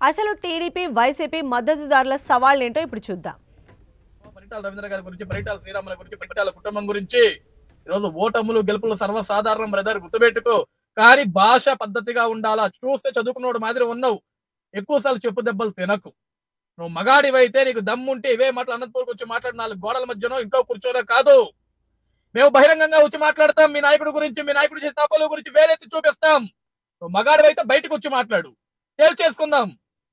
అసలు TDP YCP మద్దతుదారుల సవాళ్ళేంటో ఇప్పుడు చూద్దాం పరిటాల రవీంద్ర గారి గురించి పరిటాల శ్రీరాముల గురించి పరిటాల కుటుంబం గురించి ఈరోజు ఓటములు గెలుపులు సర్వసాధారణం బ్రదర్ గుర్తుపెట్టుకో కానీ భాష పద్ధతిగా ఉండాలా చూస్తే చదువుకున్నోడు మాదిరి ఉన్నావు ఎక్కువ సార్లు చెప్పు దెబ్బలు తినకు నువ్వు మగాడివైతే నీకు దమ్ముంటే ఇవే మాటలు అనంతపూర్కి వచ్చి మాట్లాడి నాలుగు గోడల మధ్యనో ఇంట్లో కూర్చోనో కాదు మేము బహిరంగంగా వచ్చి మాట్లాడతాం మీ నాయకుడి గురించి మీ నాయకుడి చేసిన తప్పుల గురించి వేలెత్తి చూపిస్తాం నువ్వు మగాడివైతే బయటకు వచ్చి మాట్లాడు తేల్చేసుకుందాం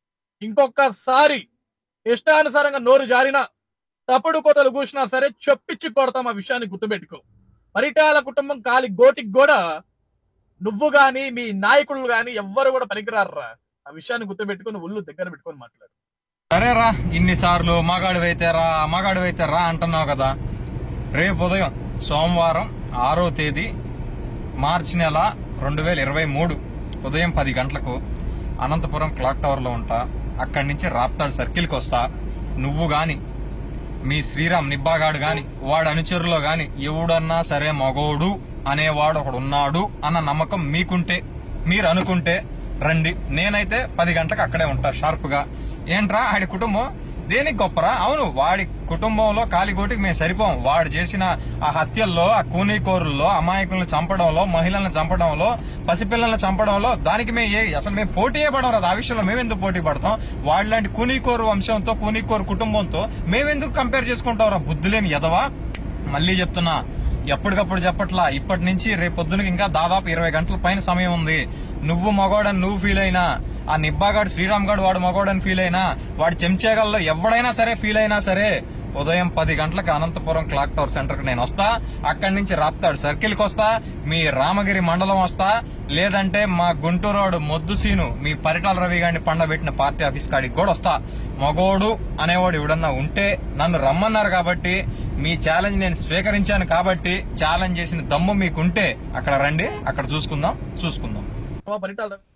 ఇంకొకసారి ఇష్టానుసారంగా నోరు జారినా తప్పుడు కోతలు కూసినా సరే చెప్పిచ్చి కొడతాం ఆ విషయాన్ని గుర్తుపెట్టుకో పరిటాల కుటుంబం కాలి గోటికి కూడా నువ్వు గాని మీ నాయకులు గాని ఎవ్వరు కూడా పనికిరారురా ఆ విషయాన్ని గుర్తుపెట్టుకుని ఒళ్ళు దగ్గర పెట్టుకొని మాట్లాడు సరేరా ఇన్నిసార్లు మగాడివైతే రా మగాడివైతే రా అంటున్నావు కదా రేపు ఉదయం సోమవారం ఆరో తేదీ మార్చి నెల రెండు వేల ఇరవై మూడు ఉదయం పది గంటలకు అనంతపురం క్లాక్ టవర్లో ఉంటా అక్కడి నుంచి రాప్తాడు సర్కిల్కి వస్తా నువ్వు గాని మీ శ్రీరామ్ నిబ్బాగాడు గాని వాడి అనుచరులో గాని ఎవడన్నా సరే మగోడు అనేవాడు ఒకడు ఉన్నాడు అన్న నమ్మకం మీకుంటే మీరు అనుకుంటే రండి నేనైతే పది గంటలకు అక్కడే ఉంటా షార్ప్ గా ఏంట్రా ఆడి కుటుంబం దేనికి గొప్పరా అవును వాడి కుటుంబంలో కాలిగోటికి మేము సరిపోం వాడు చేసిన ఆ హత్యల్లో ఆ కూనీకోరుల్లో అమాయకులను చంపడంలో మహిళలను చంపడంలో పసిపిల్లల్ని చంపడంలో దానికి మేము ఏ అసలు మేము పోటీ పడం రాదు ఆ విషయంలో మేము ఎందుకు పోటీ పడతాం వాళ్ళలాంటి కూనీకోరు వంశంతో కూనీకోరు కుటుంబంతో మేమెందుకు కంపేర్ చేసుకుంటాం రా బుద్ధి లేని ఎదవా మళ్ళీ చెప్తున్నా ఎప్పటికప్పుడు చెప్పట్లా ఇప్పటి నుంచి రేపు పొద్దునకి ఇంకా దాదాపు ఇరవై గంటల పైన సమయం ఉంది నువ్వు మగోడని నువ్వు ఫీల్ అయినా ఆ నిబ్బాగాడు శ్రీరామ్ గాడు వాడు మగోడని ఫీల్ అయినా వాడి చెంచేగల్లో ఎవడైనా సరే ఫీల్ అయినా సరే ఉదయం పది గంటలకు అనంతపురం క్లాక్ టవర్ సెంటర్ కి నేను వస్తా అక్కడి నుంచి రాప్తాడు సర్కిల్ కి వస్తా మీ రామగిరి మండలం వస్తా లేదంటే మా గుంటూరు రోడ్ మొద్దుసీను మీ పరిటాల రవి గారిని పండబెట్టిన పార్టీ ఆఫీస్ కాడికి కూడా వస్తా మగోడు అనేవాడు ఎవడన్నా ఉంటే నన్ను రమ్మన్నారు కాబట్టి మీ ఛాలెంజ్ నేను స్వీకరించాను కాబట్టి ఛాలెంజ్ చేసిన దమ్ము మీకుంటే అక్కడ రండి అక్కడ చూసుకుందాం చూసుకుందాం పరిటాల